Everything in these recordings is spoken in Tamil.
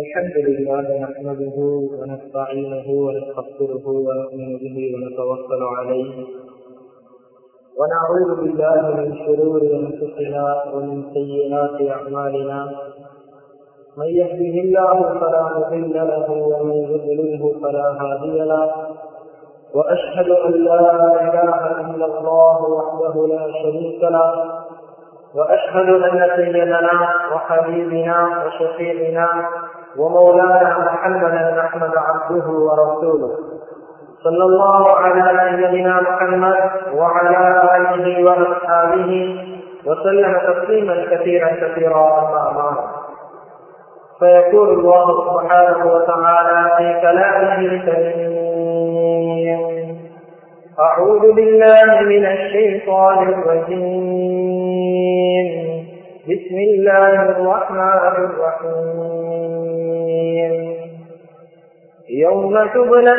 الحمد لله نحمده ونستعينه ونستغفره ونؤمن به ونتوكل عليه ونعوذ بالله من شرور انفسنا ومن سيئات اعمالنا من يهده الله فلا مضل له ومن يضلله فلا هادي له واشهد ان لا اله الا الله وحده لا شريك له واشهد ان سيدنا وحبيبنا وشفيعنا ومولانا محمدا احمد عبده ورسوله صلى الله على سيدنا محمد وعلى اله واصحابه وسلم تسليما كثيرا كثيرا اما بعد فيقول الله سبحانه وتعالى في كلامه الكريم أعوذ بالله من الشيطان الرجيم بسم الله الرحمن الرحيم يوم تبلى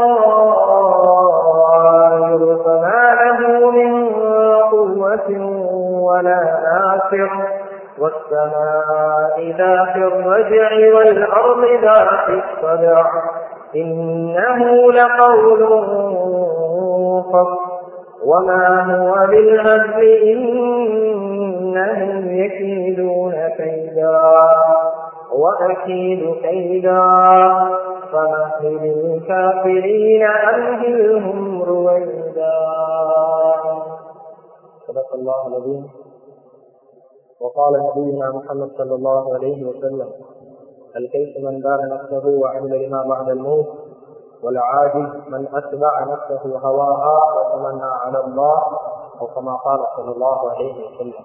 السرائر فما له من قوة ولا ناصر والسماء ذات الرجع والأرض ذات الصدع إنه لقول فصل وما هو بالهزل إنهم يكيدون كيدا وأكيد كيدا فمهل الكافرين أمهلهم رويدا صدق الله العظيم وقال نبينا محمد صلى الله عليه وسلم الكيس من دار نفسه وعمل لما بعد الموت والعاجز من أتبع نفسه هواها وتمنى على الله أو كما قال صلى الله عليه وسلم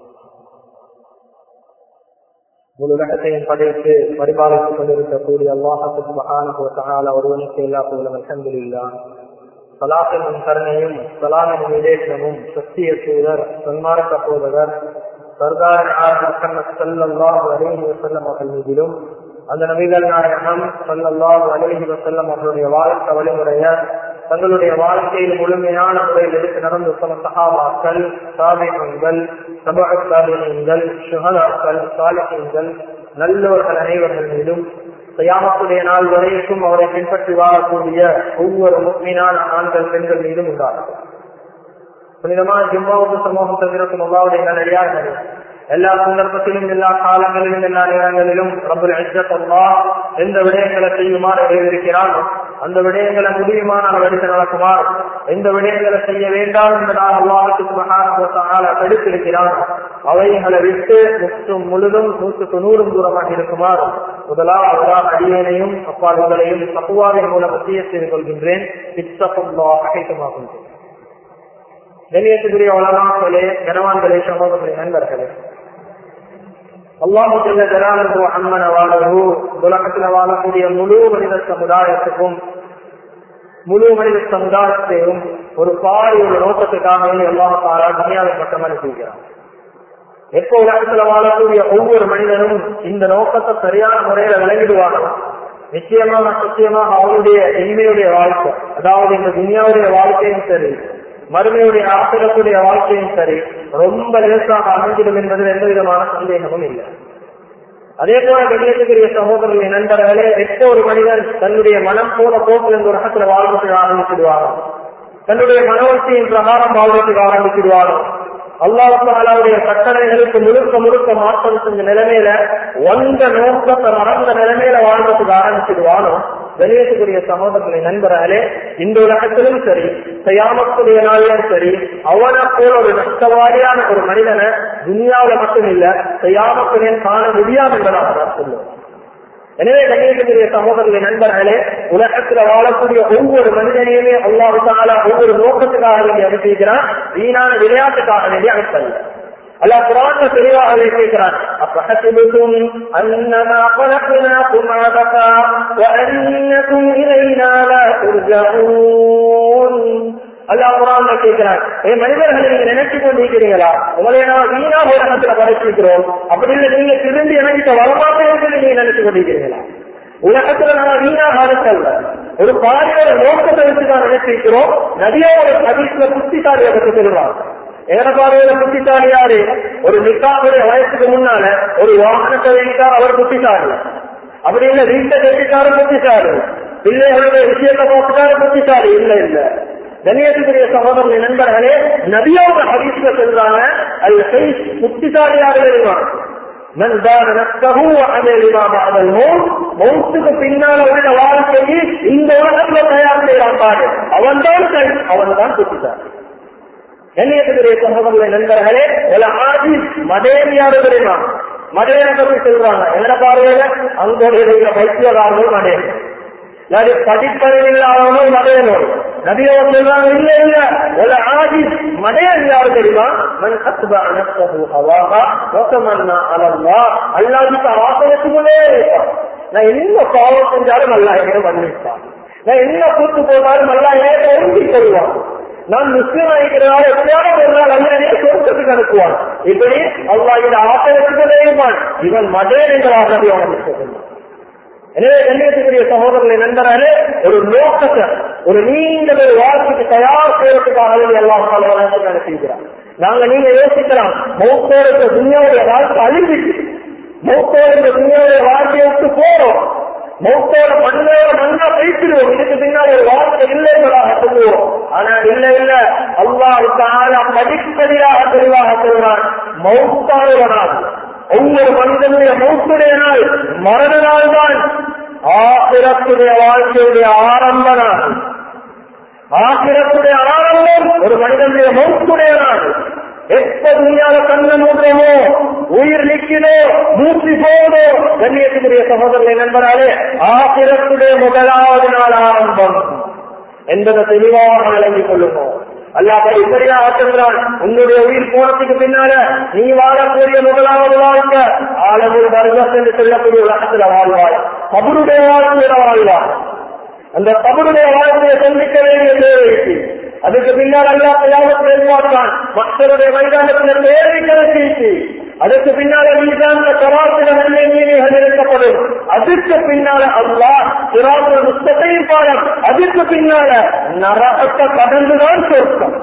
முழு உலகத்தையும் படைத்து பரிபாலித்துக் கொண்டிருக்கக்கூடிய அல்லாஹான ஒருவனுக்கு எல்லா புகழும் அலமதுல்லா சலாத்தினும் கருணையும் சலாமின் விவேகமும் சத்திய தூதர் சன்மார்க்க போதகர் சர்தார் முகமது சல்லாஹ் அலேஹி வசல்லம் அவர்கள் மீதிலும் அந்த நபிகள் நாயகம் சல்லாஹ் அலேஹி வசல்லம் அவர்களுடைய வாழ்க்கை வழிமுறைய தங்களுடைய வாழ்க்கையில் முழுமையான முறையில் எடுத்து நடந்து சொன்ன சகாபாக்கள் சாபிகள் சபாசாபிகள் சுகதாக்கள் சாலிகள் நல்லவர்கள் அனைவர்கள் மீதும் செய்யாமக்கூடிய நாள் வரைக்கும் அவரை பின்பற்றி வாழக்கூடிய ஒவ்வொரு முக்மீனான ஆண்கள் பெண்கள் மீதும் உண்டாகும் புனிதமான ஜிம்பாவுக்கு சமூகம் தவிர்க்கும் அல்லாவுடைய நல்லடியார்கள் எல்லா சந்தர்ப்பத்திலும் எல்லா காலங்களிலும் எல்லா நேரங்களிலும் ரபுல் அல்லா எந்த விடயங்களை செய்யுமாறு எழுதியிருக்கிறான் அந்த விடயங்களை முடியுமான எடுத்து நடக்குமாறு எந்த விடயங்களை செய்ய வேண்டாம் என்பதாக அல்லாவுக்கு மகான தடுத்திருக்கிறான் அவைகளை விட்டு முற்றும் முழுதும் நூற்றுக்கு நூறும் தூரமாக இருக்குமாறு முதலாவதாக அடியனையும் அப்பாடுகளையும் தப்புவாவின் மூலம் வசிய செய்து கொள்கின்றேன் அகைத்துமாகின்றேன் கண்ணியத்துக்குரிய வளராக்களே கனவான்களே சமூகத்தின் நண்பர்களே அல்லாஹு ஜலானு அம்மன வாழகு உலகத்தில் வாழக்கூடிய முழு மனித சமுதாயத்துக்கும் முழு மனித சமுதாயத்தையும் ஒரு பாரி ஒரு நோக்கத்துக்காக அல்லாஹ் தாரா துணியாவை மட்டுமே செய்கிறார் எப்போ உலகத்துல வாழக்கூடிய ஒவ்வொரு மனிதனும் இந்த நோக்கத்தை சரியான முறையில விளங்கிடுவாங்க நிச்சயமாக சத்தியமாக அவருடைய இனிமையுடைய வாழ்க்கை அதாவது இந்த துனியாவுடைய வாழ்க்கையும் சரி மறுமையுடைய ஆசிரத்துடைய வாழ்க்கையும் சரி ரொம்ப லேசாக அமைஞ்சிடும் என்பதில் எந்த விதமான சந்தேகமும் இல்லை அதே போல வெளியேற்றக்கூடிய சகோதரர்களை நண்பர்களே எப்போ ஒரு மனிதன் தன்னுடைய மனம் போல போக்கில் இந்த உலகத்துல வாழ்வதற்கு ஆரம்பிச்சிடுவாரோ தன்னுடைய மனவர்த்தியின் பிரகாரம் வாழ்வதற்கு ஆரம்பிச்சிடுவாரோ அல்லாவுடைய கட்டளைகளுக்கு முழுக்க முழுக்க மாற்றம் செஞ்ச நிலைமையில வந்த நோக்கத்தை மறந்த நிலைமையில வாழ்றதுக்கு ஆரம்பிச்சிடுவானோ வெளியேற்றக்கூடிய சகோதரர்களை நண்பர்களே இந்த உலகத்திலும் சரி செய்யாமக்கூடிய நாளிலும் சரி அவனை போல ஒரு நஷ்டவாரியான ஒரு மனிதனை துனியாவில மட்டும் இல்ல செய்யாமக்கூடிய காண முடியாது என்பதாக நான் சொல்லுவேன் எனவே கண்ணியத்துக்குரிய சகோதரர்களை நண்பர்களே உலகத்துல வாழக்கூடிய ஒவ்வொரு மனிதனையுமே அல்லாவுக்கால ஒவ்வொரு நோக்கத்துக்காக வேண்டி அனுப்பிக்கிறான் வீணான விளையாட்டுக்காக வேண்டி அனுப்பல்ல அல்லாஹ் குரான்ல தெளிவாக கேட்கிறான் அப்பஹசிபுக்கும் அன்னமா خلقناكم عبثا وأنكم إلينا لا ترجعون அல்லாஹ் குரான்ல கேட்கிறான் ஏ மனிதர்களை நீங்க நினைச்சு கொண்டிருக்கிறீங்களா உங்களை நான் வீணா உலகத்துல படைச்சிருக்கிறோம் அப்படி இல்லை நீங்க திரும்பி எனக்கு வரமாட்டேன் நீங்க நினைச்சு கொண்டிருக்கிறீங்களா உலகத்துல நாங்க வீணா காலத்தல்ல ஒரு பாரியோட நோக்கத்தை வச்சு தான் நினைச்சிருக்கிறோம் நதியோட ஹதீஸ்ல புத்திசாலியை பற்றி சொல்லுவாங்க ஏறப்பாறையில புத்திசாலி யாரு ஒரு நிக்காவுடைய வயசுக்கு முன்னால ஒரு வாகனத்தை வைத்தார் அவர் புத்திசாலி அப்படி இல்ல வீட்டை கட்டிக்காரு புத்திசாலி பிள்ளைகளுடைய விஷயத்தை பார்த்துக்காரு புத்திசாலி இல்ல இல்ல கண்ணியத்துக்குரிய சகோதரர்கள் நண்பர்களே நபியோட ஹரிசுல சொல்றாங்க அது புத்திசாலியாக இருந்தான் من دان نفسه وعمل لما بعد الموت மௌத்துக்கு பின்னால உள்ள வாழ்க்கையை இந்த உலகத்துல தயார் செய்யறான் பாரு அவன் தான் அவன் தான் புத்திசாலி கண்ணியத்துக்குரிய சகோதரர்களை நண்பர்களே பல ஆதி மதேனியாரு தெரியுமா மதேன பற்றி சொல்றாங்க என்ன பார்வையில அங்க இருக்கிற பைத்தியகாரர்கள் மதேன் அது படிப்பறிவு இல்லாதவனும் மதேனும் நபியோ சொல்றாங்க இல்ல இல்ல ஒரு ஆதி மதேன் யாரு தெரியுமா மன் அத்பா நஃப்ஸஹு ஹவாஹா வதமன்னா அலல்லா அல்லாஹ்வுக்கு ஆசையத்துக்குள்ளே இருப்பான் நான் என்ன பாவம் செஞ்சாலும் அல்லாஹ் என்ன மன்னிப்பான் நான் என்ன கூட்டு போனாலும் அல்லாஹ் என்ன ஒழுங்கி கொள்வான் நான் முஸ்லீம் ஆகிக்கிறதால எப்படியாவது ஒரு நாள் அல்லையே சொர்க்கத்துக்கு அனுப்புவான் இப்படி அல்லா இந்த ஆசிரியத்துக்குள்ளே இருப்பான் இவன் மதேன் என்கிறார் நபி அவனுக்கு சொல்லுவான் எனவே கண்ணியத்துக்குரிய சகோதரர்களை நண்பராலே ஒரு நோக்கத்தை ஒரு நீண்ட ஒரு வாழ்க்கைக்கு தயார் செய்வதற்காக எல்லாம் நடத்திக்கிறார் நாங்க நீங்க யோசிக்கலாம் மௌத்தோட துணியாவுடைய வாழ்க்கை அழிஞ்சிட்டு மௌத்தோட துணியாவுடைய வாழ்க்கையை விட்டு போறோம் மௌத்தோட மண்ணோட மண்ணா பேசிடுவோம் இதுக்கு பின்னால் ஒரு வாழ்க்கை இல்லை என்பதாக சொல்லுவோம் ஆனா இல்ல இல்ல அல்லாவுக்கான படிப்படியாக தெளிவாக சொல்றான் மௌத்தான நாள் ஒவ்வொரு மனிதனுடைய மௌத்துடைய நாள் மரண நாள் தான் ஆசிரத்துடைய வாழ்க்கையுடைய ஆரம்ப நாள் ஆசிரத்துடைய ஆரம்பம் ஒரு மனிதனுடைய மௌத்துடைய நாள் எப்ப துணியால கண்ண மூடுறோமோ உயிர் நிற்கிறோ மூச்சு போதோ கண்ணியத்துக்குரிய சகோதரனை நண்பராலே ஆசிரத்துடைய முதலாவது நாள் ஆரம்பம் என்பதை தெளிவாக விளங்கிக் கொள்ளுவோம் அல்லாஹ் இப்படியா ஆற்றுகிறான் உன்னுடைய உயிர் போனதுக்கு பின்னால நீ வாழக்கூடிய முதலாவது வாழ்க்கை ஆளவூர் வருகஸ் என்று சொல்லக்கூடிய உலகத்துல வாழ்வாய் கபருடைய வாழ்க்கையில வாழ்வாய் அந்த கபருடைய வாழ்க்கையை சந்திக்க வேண்டிய தேவை அதுக்கு பின்னால் அல்லா தயாரத்தை எதிர்பார்த்தான் மக்களுடைய மைதானத்தில் தேவை கிடைச்சிச்சு அதுக்கு பின்னால மீதான கராசில நன்மை நீதிகள் இருக்கப்படும் அதுக்கு பின்னால அல்லா சிராசுர முஸ்தத்தையும் பாடம் அதுக்கு பின்னால நரகத்தை கடந்துதான் சொர்க்கம்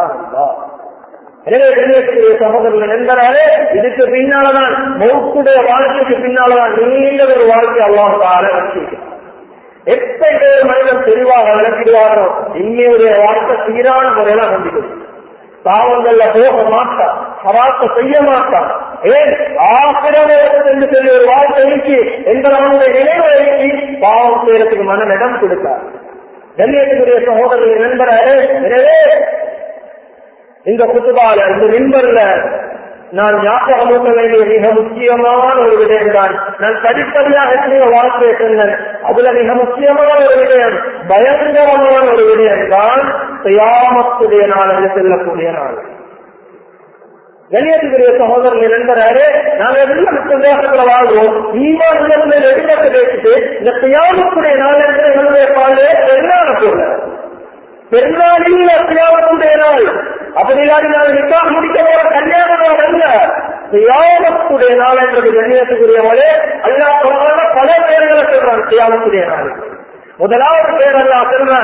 எனவே கண்ணியத்துக்குரிய சகோதரர்கள் நண்பராலே இதுக்கு பின்னாலதான் மௌத்துடைய வாழ்க்கைக்கு பின்னாலதான் நீண்ட ஒரு வாழ்க்கை அல்லாஹால வச்சிருக்கிறார் எத்தனை பேர் மனிதன் தெளிவாக விளக்கிடுவாரோ இன்னையுடைய வாழ்க்கை சீரான முறையில நம்பிக்கணும் பாவங்கள்ல போக மாட்டான் ஹராத்த செய்ய மாட்டான் ஏன் ஆசிரமத்தில் என்று சொல்லி ஒரு வாழ்க்கைக்கு என்பதனுடைய நினைவுக்கு பாவம் செய்யறதுக்கு மனம் இடம் கொடுத்தார் கண்ணியத்துக்குரிய சகோதரர்கள் நண்பரே எனவே இந்த குத்துபால இந்த மின்பர்ல நான் ஞாபகமூட்ட வேண்டிய மிக முக்கியமான ஒரு விடயம் தான் நான் படிப்படியாக எத்தனையோ வாழ்க்கையை சொன்னேன் அதுல மிக முக்கியமான ஒரு விடயம் பயங்கரமான ஒரு விடயம் தான் செய்யாமத்துடைய நாள் என்று செல்லக்கூடிய நாள் கண்ணியத்துக்குரிய சகோதரர்கள் நண்பராரு நாங்க எல்லாம் சந்தேகத்துல வாழ்வோம் ஈமான் எடுக்கப்பட்டு பேசிட்டு இந்த செய்யாமத்துடைய நாள் என்று எங்களுடைய பாலே பெருநாள் போல பெருநாளில் செய்யாமத்துடைய நாள் அப்படி இல்லாத நிக்காக முடிக்க போற கல்யாண நாள் அல்ல சியாமத்துடைய நாள் என்றது கண்ணியத்துக்குரியவளே அல்லா சொல்றாங்க பல பேர்களை சொல்றான் சியாமத்துடைய நாள் முதலாவது பேர் அல்லா சொல்றான்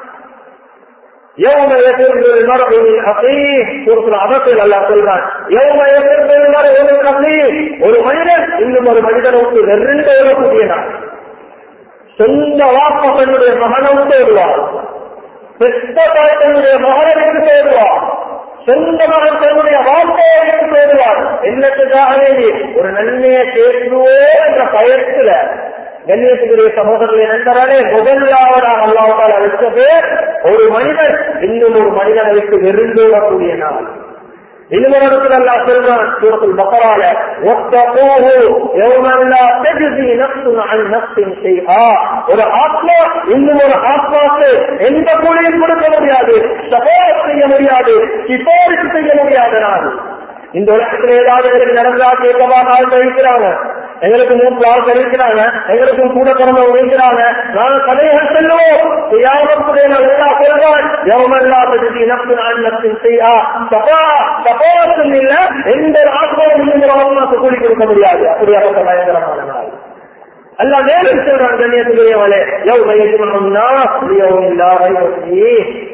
يوم يفر المرء من اخيه سورة العبس الله சொல்றான் يوم يفر المرء من اخيه ஒரு மனிதன் இன்னும் ஒரு மனிதனை விட்டு வெறுண்டு வரக்கூடிய நாள் சொந்த வாப்ப தன்னுடைய மகனை விட்டு வருவார் பெற்ற தாய் தன்னுடைய மகனை விட்டு போயிடுவார் சொந்த மகன் தன்னுடைய வாழ்க்கையை விட்டு போயிடுவார் என்னத்துக்காக வேண்டி ஒரு நன்மையை கேட்குவோ என்ற பயத்துல கண்ணியத்துக்குரிய சகோதரர்களை நண்பரானே முதலாவதாக அல்லாவதால் அழைத்த பேர் ஒரு மனிதன் இன்னும் ஒரு மனிதனை விட்டு வெறுந்து வரக்கூடிய நாள் இன்னும் ஒரு இடத்துல அல்லா சொல்றான் சூரத்தில் பக்கரால ஒத்தகோஹு யௌமல்லா தஜ்ஸி நஃப்ஸுன் அன் நஃப்ஸின் ஷைஆ ஒரு ஆத்மா இன்னும் ஒரு ஆத்மாக்கு எந்த கூலியும் கொடுக்க முடியாது சபோரத் செய்ய முடியாது சிபாரிசு செய்ய முடியாத நாள் இந்த உலகத்தில் ஏதாவது எனக்கு நடந்தா கேட்கவா நாள் கழிக்கிறாங்க எங்களுக்கு மூன்று ஆள் கழிக்கிறாங்க எங்களுக்கும் கூட பிறந்த உழைக்கிறாங்க நாங்கள் கதைகள் செல்லுவோம் யாவத்துடைய நல்லா சொல்றான் எவமெல்லா பற்றி நப்சு நான் நப்சின் செய்யா சபா சபாசம் இல்ல எந்த ஆத்மாவும் இந்த ஆத்மாக்கு கூலி கொடுக்க முடியாது அப்படியாப்பட்ட பயங்கரமான நாள் அல்ல மேலும் சொல்றான் கண்ணியத்துக்குரியவளே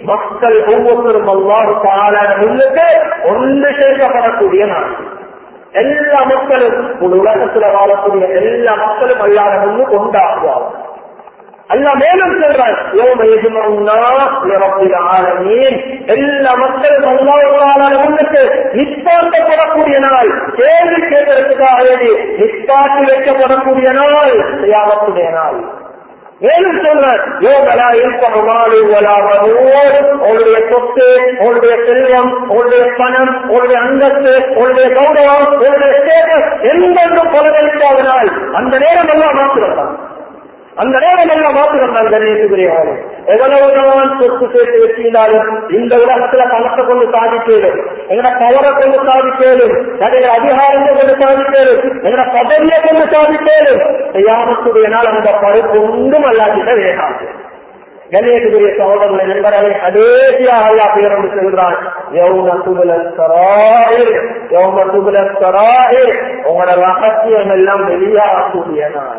மக்கள் ஒவ்வொருத்தரும் அல்லாஹு தாலான முன்னுக்கு ஒன்று சேர்க்கப்படக்கூடிய நாள் எல்லா மக்களும் ஒரு உலகத்துல வாழக்கூடிய எல்லா மக்களும் அல்லாத முன்னு கொண்டாடுவாங்க அல்ல மேலும் சொல்றார் எல்லா மக்களும் அல்லாவுக்கான முன்னுக்கு நிப்பாட்டப்படக்கூடிய நாள் கேள்வி கேட்கறதுக்காக வேண்டி நிப்பாட்டி வைக்கப்படக்கூடிய நாள் செய்யாமக்கூடிய நாள் மேலும் சொல்றார் யோகலா இருப்பமாடு உங்களுடைய சொத்து உங்களுடைய செல்வம் உங்களுடைய பணம் உங்களுடைய அந்தஸ்து உங்களுடைய கௌரவம் உங்களுடைய ஸ்டேட்டஸ் எந்தென்றும் பலனளிக்காத நாள் அந்த நேரம் எல்லாம் மாற்றுகிறான் அந்த நேரம் எல்லாம் மாற்றுகிறான் கணேசுக்குரியவாறு எவ்வளவுதான் சொத்து சேர்த்து வச்சிருந்தாலும் இந்த உலகத்துல பணத்தை கொண்டு சாதிக்கலும் எங்கட பவரை கொண்டு சாதிக்கலும் எங்களுடைய அதிகாரத்தை கொண்டு சாதிக்கலும் எங்கட பதவியை கொண்டு சாதிக்கலும் செய்யாமத்துடைய நாள் அந்த பருப்பு ஒன்றும் அல்லாதிட்ட வேண்டாம் கணேசுக்குரிய சகோதரர்களை நண்பர்களை கடைசியாக அல்லா பேரொன்று சொல்கிறான் யௌன துபுல சராயிர் யௌன துபுல சராயிர் உங்களோட ரகசியம் எல்லாம் வெளியாகக்கூடிய நாள்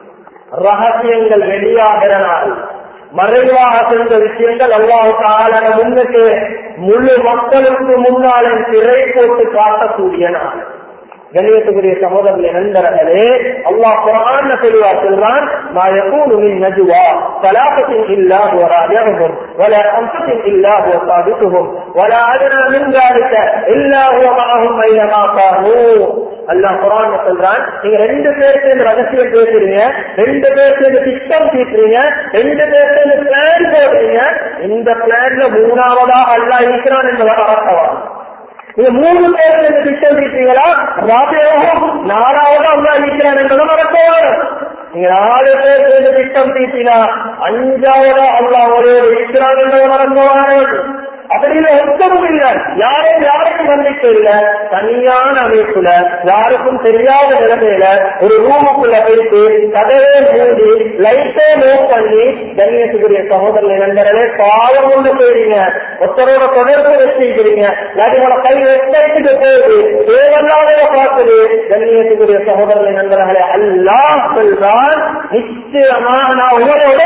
ரகசியங்கள் வெளியாகிற நாள் மறைவாக சென்ற விஷயங்கள் அல்லாஹு காலன முன்னுக்கு முழு மக்களுக்கு முன்னாலே திரை போட்டு காட்டக்கூடிய நாள் கணியத்துக்குரிய சகோதரர்களே நண்பர்களே அல்லாஹ் குரான் தெளிவா சொல்றான் ما يكون من نجوى ثلاثة إلا هو رابعهم ولا خمسة إلا هو سادسهم ولا أدنى من ذلك إلا هو معهم أينما كانوا அல்லாஹ் குரான் சொல்றான் நீங்க ரெண்டு பேர் சேர்ந்து ரகசியம் பேசுறீங்க ரெண்டு பேர் சேர்ந்து திட்டம் தீட்டுறீங்க ரெண்டு பேர் சேர்ந்து பிளான் போடுறீங்க இந்த பிளான்ல மூணாவதா அல்லாஹ் இருக்கிறான் என்பதை மறக்கவா நீங்க மூணு பேர் சேர்ந்து திட்டம் தீட்டீங்களா ராஜயோகம் நாலாவது அல்லா இருக்கிறான் என்பதை மறக்கவா நீங்க நாலு பேர் சேர்ந்து திட்டம் தீட்டினா அஞ்சாவது அல்லாஹ் ஒரே இருக்கிறான் என்பதை மறக்கவார்கள் அப்படின்னு ஒத்தமும் இல்ல யாரும் யாருக்கும் நம்பிக்கை இல்ல தனியான அமைப்புல யாருக்கும் தெரியாத நிலைமையில ஒரு ரூமுக்குள்ள போயிட்டு கதவே மூடி லைட்டே மூவ் பண்ணி கண்ணியத்துக்குரிய சகோதரர்கள் நண்பர்களே பாவம் கொண்டு போயிருங்க ஒருத்தரோட தொடர்பு வச்சிருக்கிறீங்க உங்களோட கை வெட்டத்துக்கு போகுது தேவையில்லாத பார்க்குது கண்ணியத்துக்குரிய சகோதரர்கள் நண்பர்களே அல்லா சொல்றான் நிச்சயமாக நான் உங்களோட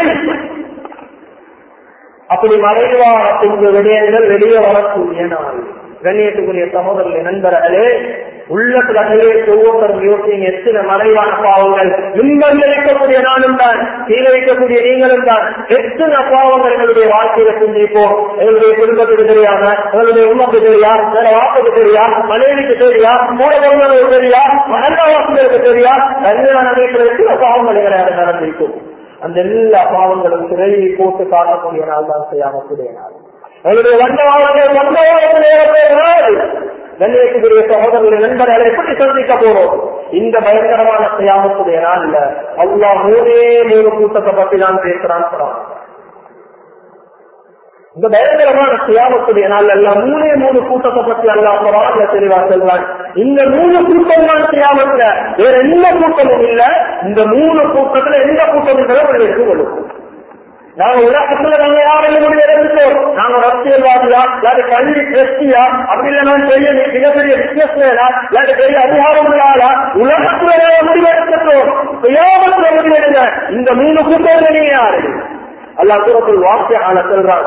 அப்படி மறைவான பின்பு விடயங்கள் வெளியே வரக்கூடிய நாள் கண்ணியத்துக்குரிய சகோதரர்களே நண்பர்களே உள்ளத்துல கையை ஒவ்வொருத்தரும் யோசிங்க எத்தனை மறைவான பாவங்கள் இன்பம் இருக்கக்கூடிய நானும் தான் கீழே வைக்கக்கூடிய நீங்களும் தான் எத்தனை பாவங்கள் எங்களுடைய வாழ்க்கையில சிந்திப்போம் எங்களுடைய குடும்பத்துக்கு தெரியாம எங்களுடைய உண்மைக்கு தெரியா வேற வாக்குக்கு தெரியா மனைவிக்கு தெரியா மூட பொருளுக்கு தெரியா மனவாசங்களுக்கு தெரியா கல்யாண அமைப்பில் எத்தனை பாவங்கள் எங்களை நடந்திருக்கும் அந்த எல்லா பாவங்களும் திரையை போட்டு காணக்கூடிய நாள் தான் செய்யாமக்கூடிய நாள் அவருடைய வந்தவாளர்கள் வந்தவாளர்கள் ஏறப்போகிறார் கண்ணியத்துக்குரிய சகோதரர்கள் நண்பர்களை எப்படி சந்திக்க போறோம் இந்த பயங்கரமான செய்யாமக்கூடிய நாள் இல்ல அல்லா மூணே மூணு கூட்டத்தை பற்றி தான் பேசுறான் இந்த பயங்கரமான சியாமத்துடைய நாள் எல்லாம் மூணே மூணு கூட்டத்தை பற்றி அல்லா பரவாயில்ல தெளிவா செல்வான் இந்த மூணு கூட்டம் தான் சியாமத்துல வேற எந்த கூட்டமும் இல்ல இந்த மூணு கூட்டத்துல எந்த கூட்டமும் எடுத்துக் கொள்ளும் நாங்க உலகத்துல நாங்க யாரும் முடிவு எடுத்துட்டோம் நாங்க அரசியல்வாதியா இல்லாத கல்வி டிரஸ்டியா அப்படி இல்லைன்னா பெரிய மிகப்பெரிய பிசினஸ் மேலா இல்லாத பெரிய அதிகாரம் உள்ளாளா உலகத்துல நாங்க முடிவு எடுத்துட்டோம் சுயாமத்துல முடிவு எடுங்க இந்த மூணு கூட்டத்துல நீங்க யாரு அல்லாஹ் சூரத்துல் வாக்கியான சொல்றான்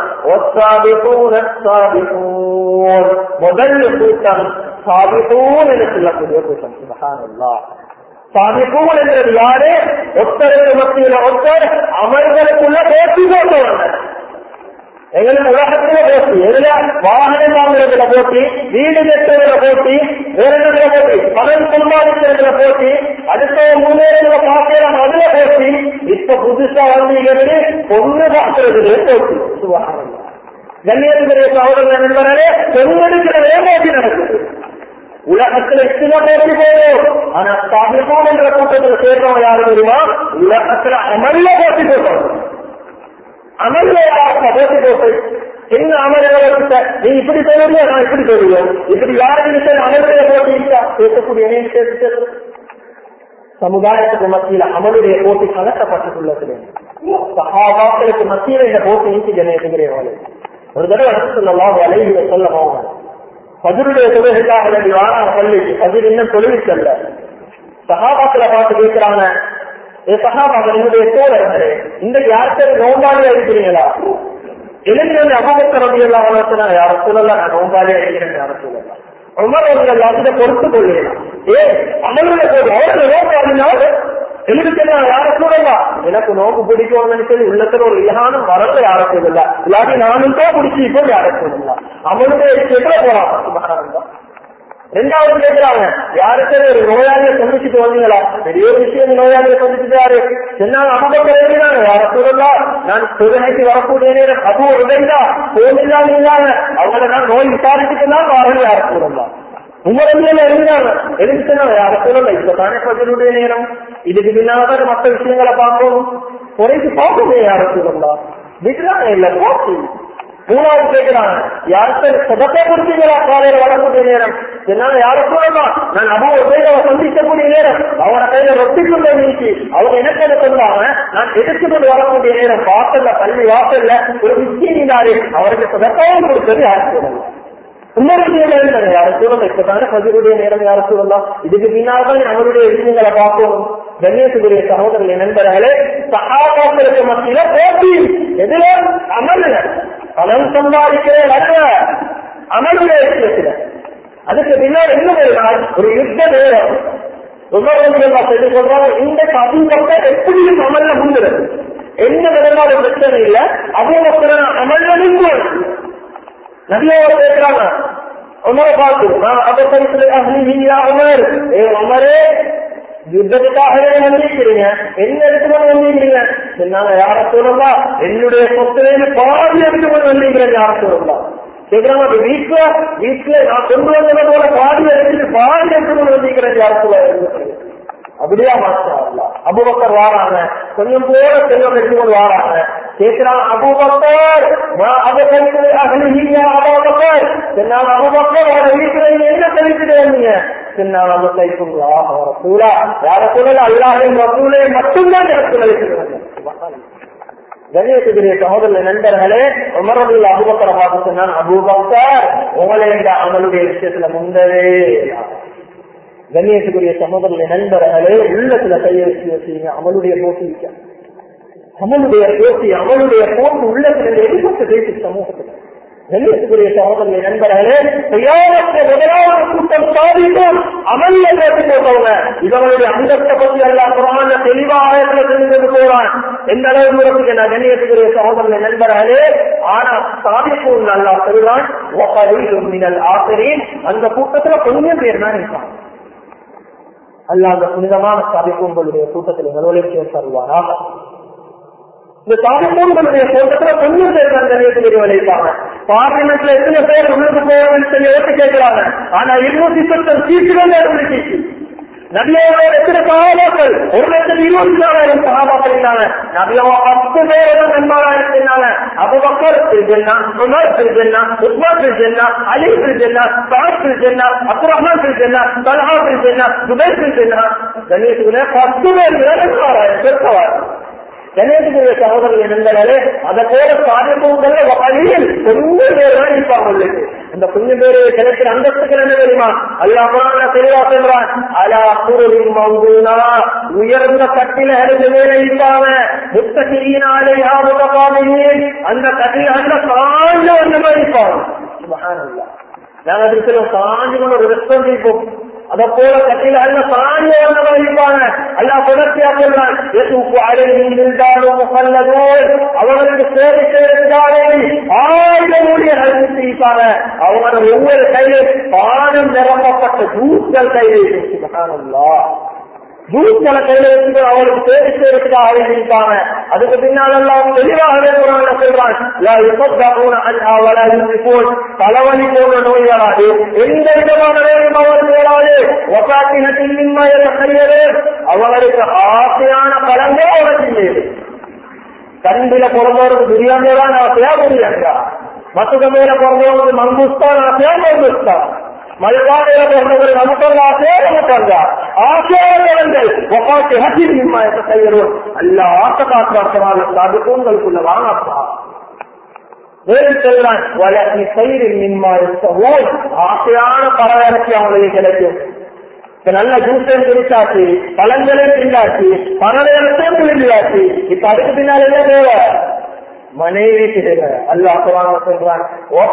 முதல் கூட்டம் சாபிகூன் என்று சொல்லக்கூடிய கூட்டம் சுபஹானல்லாஹ் சாபிகூன் என்கிறது யாரு ஒத்தருக்கு மத்தியில ஒத்தர் அமர்களுக்குள்ள போட்டி போட்டவங்க எங்களுக்கு உலகத்துல போட்டி எதுல வாகனம் வாங்குறதுல போட்டி வீடு கட்டுறதுல போட்டி வேற இடத்துல போட்டி பணம் சம்பாதிக்கிறதுல போட்டி அடுத்த முன்னேறதுல பார்க்கலாம் அதுல போட்டி இப்ப புதுசா வந்தீங்கிறது பொண்ணு பார்க்கறதுல போட்டி சுகாரம் கண்ணியத்துக்குரிய சகோதரர்கள் நண்பர்களே பெண்களுக்கு போட்டி நடக்குது உலகத்துல எத்தனை போட்டி போகும் ஆனா சாபிகோன் என்ற கூட்டத்தில் சேர்றவங்க யாரு தெரியுமா உலகத்துல அமல்ல போட்டி போட்டோம் அமல்ல போட்டி போட்டு என்ன அமல்களை நீ இப்படி சொல்லுறியா நான் இப்படி சொல்லுவோம் இப்படி யாருக்கு அமல்களை போட்டி இல்லா பேசக்கூடிய நீ பேசிட்டு சமுதாயத்துக்கு மத்தியில அமலுடைய போட்டி கலக்கப்பட்டுள்ளது சகாபாக்களுக்கு மத்தியில இந்த போட்டி நீக்கி ஜனேசுகிறேன் ஒரு தடவை சொல்லலாம் அலைவிய சொல்ல போவாங்க பதிலுடைய தொழிலுக்காக வேண்டி வாராங்க பள்ளிக்கு பதில் இன்னும் தொழிலுக்கல்ல சகாபாக்களை பார்த்து கேட்கிறாங்க ஏ சகாபாக்கள் என்னுடைய தோழர்களே இன்றைக்கு யாருக்கும் நோம்பாளியா இருக்கிறீங்களா இளைஞர்கள் அபகத்தர் அப்படியெல்லாம் வளர்த்துனா யார சூழலாம் நான் நோம்பாளியா இருக்கிறேன் யார சூழலாம் உமர் அவர்கள் அதை பொறுத்து கொள்ளலாம் ஏ அமலுடைய போது அவர்கள் நோக்கு அப்படின்னாவது எனக்கு தெரியும் யார சொல்லலா எனக்கு நோக்கு பிடிக்கும்னு சொல்லி உள்ளத்துல ஒரு இலகானம் வரல யார சொல்லல இல்லாட்டி நானும் தான் பிடிச்சிக்கோ யார சொல்லலாம் அவனுடைய எவ்வளவு போறான் ரெண்டாவது கேட்கிறாங்க யாருக்கு ஒரு நோயாளியை சந்திச்சுட்டு வந்தீங்களா பெரிய ஒரு விஷயம் நோயாளியை சந்திச்சுட்டாரு என்ன அமபக்கம் எழுதினாங்க யார சொல்லலாம் நான் தொழுகைக்கு வரக்கூடிய நேரம் அது ஒரு உடைந்தா போனில்லாம இல்லாம அவங்கள நான் நோய் விசாரிச்சுட்டு தான் வாரல் யார சொல்லலாம் உங்களுடைய எழுதினாங்க எழுதினாங்க யார சொல்லல இப்ப தானே பதிலுடைய நேரம் இதுக்கு பின்னால்தான் மற்ற விஷயங்களை பார்க்கணும் குறைக்கு பார்க்கணும் யார சொல்லலாம் விட்டுறாங்க இல்ல போச்சு மூணாவது கேட்கிறாங்க யாருக்கு சதத்தை கொடுத்தீங்களா காலையில வரக்கூடிய நேரம் என்னால யார சொல்லலாம் நான் அபு உபயோக சந்திக்கக்கூடிய நேரம் அவன கையில ரொட்டிக்குள்ள நீக்கி அவங்க என்ன என்ன சொன்னாங்க நான் எடுத்துக்கொண்டு வரக்கூடிய நேரம் வாசல்ல பள்ளி வாசல்ல ஒரு வித்தியினாரு அவருக்கு சதத்தாவும் கொடுத்தது யாரு சொல்லலாம் இன்னொரு விஷயம் யார சொல்லலாம் இப்பதானே பதிலுடைய நேரம் யார சொல்லலாம் இதுக்கு பின்னால்தான் அவருடைய விஷயங்களை பார்க்கணும் கணேசுடைய சகோதரர்களை நண்பர்களே சகாபாக்களுக்கு மத்தியில போட்டி எதுல அமல்ல பணம் சம்பாதிக்கிறேன் அல்ல அமலுடைய விஷயத்துல அதுக்கு பின்னால் என்ன ஒரு நாள் ஒரு யுத்த நேரம் சொல்லி சொல்றாங்க இந்த அதிகத்தை எப்படியும் அமல்ல முன்னுறது எந்த விதமான பிரச்சனை இல்ல அதே மக்கள் அமல்ல நின்று நிறைய கேட்கிறாங்க உமரை பார்த்து நான் அதை பரிசுல உமர் ஏ உமரே யுத்தத்துக்காகவே வந்திருக்கிறீங்க என்ன எடுத்துக்கொண்டு வந்தீங்க நாங்க யார சொல்லலாம் என்னுடைய சொத்துலேருந்து பாதி எடுத்துக்கொண்டு வந்தீங்க யார சொல்லலாம் கேட்கிறாங்க அப்ப வீட்டுல வீட்டுல நான் கொண்டு வந்ததோட பாதி எடுத்துட்டு பாதி எடுத்துக்கொண்டு வந்தீங்க யார சொல்ல அப்படியா மாஸ்டர் அபுபக்கர் வாராங்க கொஞ்சம் போல செல்வம் எடுத்துக்கொண்டு வாராங்க கேட்கிறான் அபுபக்கர் அதை கழித்து அகலிங்க அபுபக்கர் நான் அபுபக்கர் அவரை வீட்டுல என்ன கழிச்சுட்டு வந்தீங்க பின்னால் நம்ம கைக்குங்களா ரசூலா யார சொல்லல அல்லாஹின் ரசூலை மட்டும்தான் எனக்கு கழிச்சுட்டு கணேசகிரிய சகோதர நண்பர்களே உமரவில் அபுபக்கரை பார்த்து சொன்னான் அபுபக்கர் உங்களை இந்த அமலுடைய விஷயத்துல முந்தவே கண்ணியத்துக்குரிய சகோதரர்களை நண்பர்களே உள்ளத்துல கையை வச்சு வச்சீங்க அவளுடைய போட்டி அவளுடைய போட்டி அவளுடைய போட்டு உள்ளத்துல எதிர்ப்பு பேசி சமூகத்துல கண்ணியத்துக்குரிய சகோதரர்களை நண்பர்களே தயாரற்ற முதலாவது கூட்டம் சாதிக்கும் அமல்ல பேசி போட்டவங்க இவங்களுடைய அந்தத்தை பற்றி எல்லாம் குரான தெளிவாக தெரிந்தது போறான் எந்த அளவு தூரத்துக்கு நான் கண்ணியத்துக்குரிய சகோதரர்களை நண்பர்களே ஆனா சாதிக்கும் நல்லா சொல்றான் மினல் ஆசிரியர் அந்த கூட்டத்துல கொஞ்சம் பேர் தான் இருக்காங்க அல்ல அந்த புனிதமான சாதிப்பூன்களுடைய கூட்டத்தில் நிலவலிக்க தருவாராக இந்த சாதிப்பூன்களுடைய கூட்டத்துல கொஞ்சம் பேர் அந்த நேரத்தில் விளைவிப்பாங்க பார்லிமெண்ட்ல எத்தனை பேர் உள்ளது போகணும்னு சொல்லி ஓட்டு கேட்கிறாங்க ஆனா இருநூத்தி பத்தம் சீட்டுகள் இருந்துச்சு நபியோட எத்தனை சகாபாக்கள் ஒரு லட்சத்தி இருபத்தி நாலாயிரம் சகாபாக்கள் இருந்தாங்க நபியாவா பத்து பேர் நண்பராக இருந்தாங்க அபுபக்கர் திருஜென்னா உமர் திருஜென்னா உஸ்மான் திருஜென்னா அலி திருஜென்னா சாத் திருஜென்னா அப்துல் ரஹ்மான் திருஜென்னா தலஹா திருஜென்னா துபை திருஜென்னா கணேசுக்குள்ள பத்து பேர் நண்பராயிரம் பெருக்கவார் கணேசுக்குரிய சகோதரர்கள் நண்பர்களே அதை போல சாதிப்பவங்கள வகையில் கொஞ்சம் பேர் தான் இருப்பாங்க உங்களுக்கு இந்த கொஞ்சம் பேரு கிடைக்கிற அந்தஸ்துகள் என்ன தெரியுமா அல்லாம தெளிவா சொல்றான் அலா குரலின் மங்குனா உயர்ந்த கட்டில அறிந்து மேல இருப்பாங்க முத்தகியினாலே யாருக்காமையே அந்த கட்டில அந்த காஞ்ச வந்த மாதிரி இருப்பாங்க சுபஹானல்லாஹ் நாங்க இருக்கிற காஞ்சு கொண்டு ஒரு ரெஸ்டாரண்ட் இருப்போம் அதை போல கட்டில அல்ல சாணி வந்தவங்க இருப்பாங்க அல்லா தொடர்ச்சியா சொல்றான் எதுக்கு அழகில் இருந்தாலும் அவர்களுக்கு சேவை செய்யறதுக்காக ஆயிரம் ஊழியர்கள் இருப்பாங்க அவங்க ஒவ்வொரு கையில் பானம் நிரப்பப்பட்ட ஜூஸ்கள் கையில் சுபகானல்லா ஜூஸ்களை கையில வச்சுட்டு அவருக்கு சேவை செய்யறதுக்காக இருப்பாங்க அதுக்கு பின்னால் எல்லாம் தெளிவாகவே குரான் சொல்றான் தலைவலி போன்ற நோய்களாது எந்த விதமான நோயும் அவருக்கு ஏறாது ஒசாக்கினத்தில் நிம்மதியது அவங்களுக்கு ஆசையான பலங்களே அவருக்கு இல்லை கண்டில பிறந்தவருக்கு பிரியாணி தான் ஆசையா பிரியாணியா மத்துக்க மேல பிறந்தவங்களுக்கு மங்குஸ்தான் ஆசையா மங்குஸ்தான் மல்வாடையில பிறந்தவர்கள் நமக்கு ஆசையா நமக்கு ஆசையாளர்கள் ஒப்பாட்டு ஹசி நிம்மயத்தை செய்கிறோம் அல்ல ஆசை காற்றாசமான சாதிப்புங்களுக்குள்ள வாங்கப்பா வேறு செல்வான் வளர்ச்சி பயிர் நிம்மாயிருக்கவும் ஆசையான பரவரட்சி அவங்களுக்கு கிடைக்கும் இப்ப நல்ல ஜூஸையும் குடிச்சாச்சு பழங்களையும் திண்டாச்சு பண நேரத்தையும் குளிர்ந்தாச்சு இப்ப அதுக்கு பின்னால் என்ன தேவை மனைவி அல்லாஹ் குரான் சொல்றான்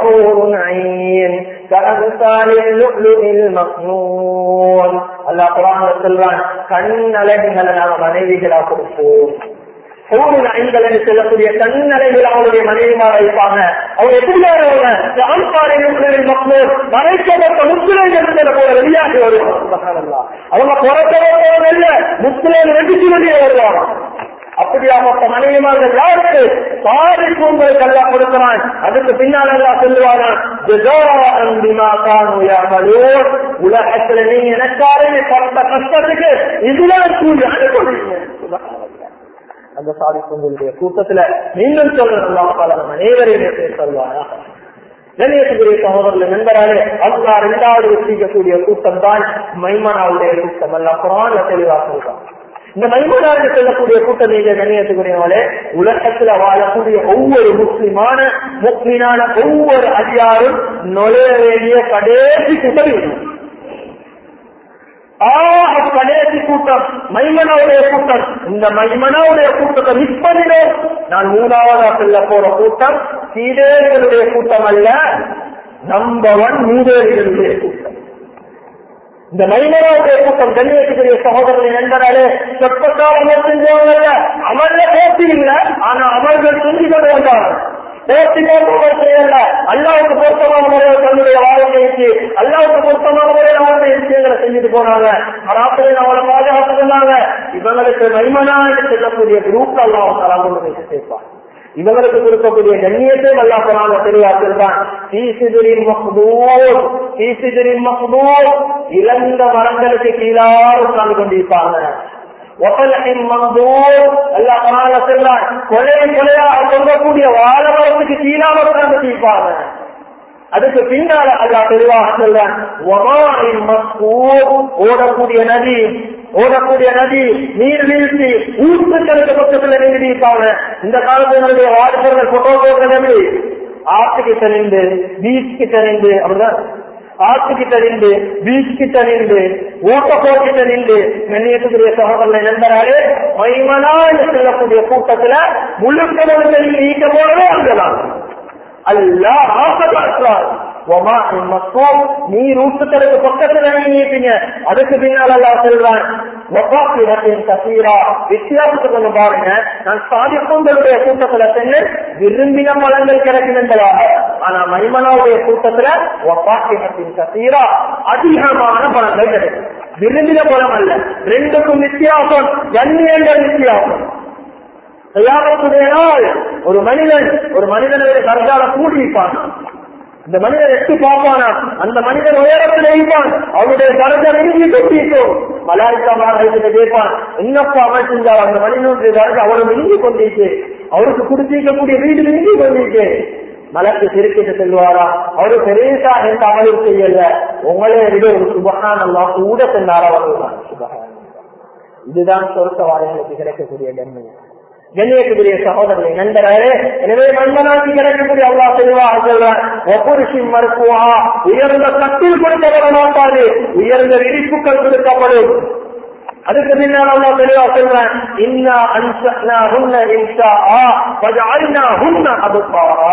அல்லாஹ் குரான் சொல்றான் கண் அழகுகளை நாம மனைவிகளா கொடுப்போம் ஊரின் ஐந்தல் என்று சொல்லக்கூடிய கண்ணலைகள் அவருடைய மனைவிமார இருப்பாங்க அவங்க எப்படியாருவாங்க மக்கள் மறைக்கப்பட்ட முஸ்லிம்கள் போல வெளியாகி வருவாங்க அவங்க பிறக்கவங்க இல்ல முஸ்லிம் வெடிச்சு வெளியே வருவாங்க அப்படியாப்பட்ட மனைவிமார்கள் யாருக்கு சாதிக்கு அல்லா கொடுக்கிறான் அதுக்கு பின்னால் அல்லா சொல்லுவாங்க உலகத்துல நீ எனக்காரங்க பட்ட கஷ்டத்துக்கு இதுதான் கூலி அனுப்பிடுவீங்க அந்த சாதிப்புங்களுடைய கூட்டத்துல மீண்டும் சொல்லணும் அனைவரையும் சொல்வாரா கண்ணியத்துக்குரிய சகோதரர்கள் நண்பராலே அல்லா இரண்டாவது வச்சிக்கக்கூடிய கூட்டம் தான் மைமனாவுடைய கூட்டம் அல்ல குரான்ல தெளிவாக சொல்றான் இந்த மைமனாருக்கு செல்லக்கூடிய கூட்டம் நீங்க கண்ணியத்துக்குரியவங்களே உலகத்துல வாழக்கூடிய ஒவ்வொரு முஸ்லிமான முஸ்லிமான ஒவ்வொரு அதிகாரும் நுழைய வேண்டிய கடைசி கூட்டம் ஆக கடைசி கூட்டம் மைமனாவுடைய கூட்டம் இந்த மைமனாவுடைய கூட்டத்தை மிஸ் பண்ணினோம் நான் மூணாவதா செல்ல போற கூட்டம் சீடேர்களுடைய கூட்டம் அல்ல நம்பர் ஒன் மூதேர்களுடைய கூட்டம் இந்த மைமனாவுடைய கூட்டம் கண்ணியத்துக்குரிய சகோதரனை நண்பராலே சொற்பக்காலம் செஞ்சவங்க அமர்ல பேசி இல்லை ஆனா அமர்கள் செஞ்சு கொண்டு வந்தாங்க அல்லாவுக்கு பொருத்தமான முறையில் தன்னுடைய வாழ்க்கைக்கு அல்லாவுக்கு பொருத்தமான முறையில் அவருடைய விஷயங்களை செஞ்சுட்டு போனாங்க மராத்திரியில் அவளை பாதுகாத்து சொன்னாங்க இவங்களுக்கு மைமனா என்று சொல்லக்கூடிய குரூப் அல்லாஹ் தலா கொண்டு போய் சேர்ப்பான் இவங்களுக்கு கொடுக்கக்கூடிய கண்ணியத்தை அல்லா சொன்னாங்க தெளிவாக்கிருந்தான் தீசிதிரின் மக்தூர் தீசிதிரின் மக்தூர் இழந்த மரங்களுக்கு கீழாக உட்கார்ந்து கொண்டிருப்பாங்க கொலை கொலையாக சொல்லக்கூடிய வாழவரத்துக்கு கீழாக உட்கார்ந்து தீர்ப்பாங்க அதுக்கு பின்னால அல்லா தெளிவாக சொல்றான் ஓடக்கூடிய நதி ஓடக்கூடிய நதி நீர் வீழ்ச்சி ஊற்றுக்களுக்கு பக்கத்துல நீடிப்பாங்க இந்த காலத்தினுடைய வாடிக்கைகள் போட்டோ போடுறது ஆற்றுக்கிட்ட நின்று பீச் கிட்ட நின்று அப்படிதான் ஆற்றுக்கிட்ட நின்று பீச் கிட்ட நின்று ஊட்டப்போக்கிட்ட நின்று மென்னியத்துக்குரிய சகோதரனை நண்பராலே மைமனா என்று சொல்லக்கூடிய கூட்டத்துல முழுக்க முழுக்க நீங்க ஈட்ட போறதே அங்கதான் அல்லா ஆசைப்படுறார் நீர் ஊட்டுக்களுக்கு பக்கத்துல நீங்க அதுக்கு பின்னால் அல்லா சொல்றான் வித்தியாசத்தை கொஞ்சம் பாருங்க நான் சாதிப்பங்களுடைய கூட்டத்துல சென்று விரும்பின பலங்கள் கிடைக்கும் என்பதாக ஆனா மைமனாவுடைய கூட்டத்துல ஒப்பாக்கினத்தின் கசீரா அதிகமான பலங்கள் கிடைக்கும் விரும்பின பலம் அல்ல ரெண்டுக்கும் வித்தியாசம் கண்ணியங்கள் வித்தியாசம் தயாரத்துடைய நாள் ஒரு மனிதன் ஒரு மனிதனுடைய கருத்தால கூட்டியிருப்பான் இந்த மனிதன் எட்டு பார்ப்பானா அந்த மனிதன் உயரத்தில் இருப்பான் அவருடைய கருத்தை நெருங்கி கொட்டிருக்கும் மலாய்க்காமாக கேட்பான் என்னப்பா அவன் செஞ்சார் அந்த மனிதனுடைய கருத்து அவரை நெருங்கி கொண்டிருக்கு அவருக்கு குடிச்சிருக்கக்கூடிய வீடு நெருங்கி கொண்டிருக்கு மலக்கு திருக்கிட்டு செல்வாரா அவரு பெருசா எந்த அமலும் செய்யல உங்களே விட ஒரு சுபகான் அல்லா கூட சென்றாரா அவர்கள் சுபகான் இதுதான் சொருக்க வாரியங்களுக்கு கிடைக்கக்கூடிய கண்மையை கண்ணியத்துக்குரிய சகோதரனை நண்பரே எனவே மன்னனாக்கி கிடைக்கக்கூடிய அல்லா தெளிவாக சொல்றான் ஒப்புருஷி மறுப்புவா உயர்ந்த கட்டில் கொடுக்கப்பட மாட்டாது உயர்ந்த விரிப்புகள் கொடுக்கப்படும் அதுக்கு பின்னால் அல்லா தெளிவா சொல்றான் இன்னா அன்சனா ஹுன்ன இன்சா ஆ வஜஅல்னா ஹுன்ன அபுகாரா